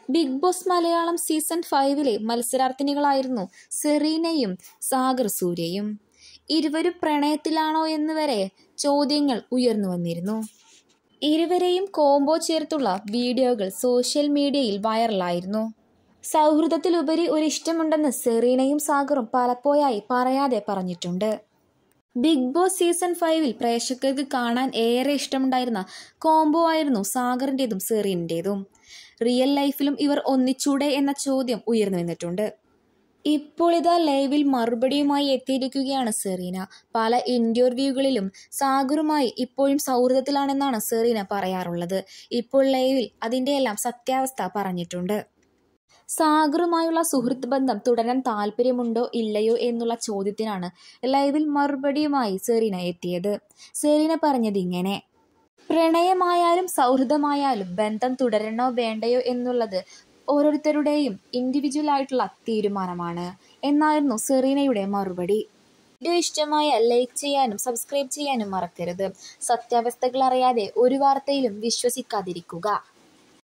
big Boss Malayalam season ഫൈവിലെ മത്സരാർത്ഥിനികളായിരുന്നു സെറീനയും സാഗർ സൂര്യയും ഇരുവരും പ്രണയത്തിലാണോ എന്ന് വരെ ചോദ്യങ്ങൾ ഉയർന്നു വന്നിരുന്നു ഇരുവരെയും കോംബോ ചേർത്തുള്ള വീഡിയോകൾ സോഷ്യൽ മീഡിയയിൽ വൈറലായിരുന്നു സൗഹൃദത്തിലുപരി ഒരു ഇഷ്ടമുണ്ടെന്ന് സെറീനയും സാഗറും പലപ്പോഴായി പറയാതെ പറഞ്ഞിട്ടുണ്ട് ബിഗ് ബോസ് സീസൺ ഫൈവിൽ പ്രേക്ഷകർക്ക് കാണാൻ ഏറെ ഇഷ്ടമുണ്ടായിരുന്ന കോംബോ ആയിരുന്നു സാഗറിൻ്റെതും സെറീനിൻ്റെതും റിയൽ ലൈഫിലും ഇവർ ഒന്നിച്ചൂടെ എന്ന ചോദ്യം ഉയർന്നു വന്നിട്ടുണ്ട് ഇപ്പോൾ ഇതാ ലൈവിൽ മറുപടിയുമായി എത്തിയിരിക്കുകയാണ് സെറീന പല ഇന്റർവ്യൂകളിലും സാഗറുമായി ഇപ്പോഴും സൗഹൃദത്തിലാണെന്നാണ് സെറീന പറയാറുള്ളത് ഇപ്പോൾ ലൈവിൽ അതിൻ്റെയെല്ലാം സത്യാവസ്ഥ പറഞ്ഞിട്ടുണ്ട് സാഗറുമായുള്ള സുഹൃത്ത് ബന്ധം തുടരാൻ താല്പര്യമുണ്ടോ ഇല്ലയോ എന്നുള്ള ചോദ്യത്തിനാണ് ലൈവിൽ മറുപടിയുമായി സെറീന എത്തിയത് സെറീന പറഞ്ഞത് ഇങ്ങനെ പ്രണയമായാലും സൗഹൃദമായാലും ബന്ധം തുടരണോ വേണ്ടയോ എന്നുള്ളത് ഓരോരുത്തരുടെയും ഇൻഡിവിജ്വൽ ആയിട്ടുള്ള തീരുമാനമാണ് എന്നായിരുന്നു സെറീനയുടെ മറുപടി വീഡിയോ ഇഷ്ടമായ ലൈക്ക് ചെയ്യാനും സബ്സ്ക്രൈബ് ചെയ്യാനും മറക്കരുത് സത്യാവസ്ഥകൾ അറിയാതെ ഒരു വാർത്തയിലും വിശ്വസിക്കാതിരിക്കുക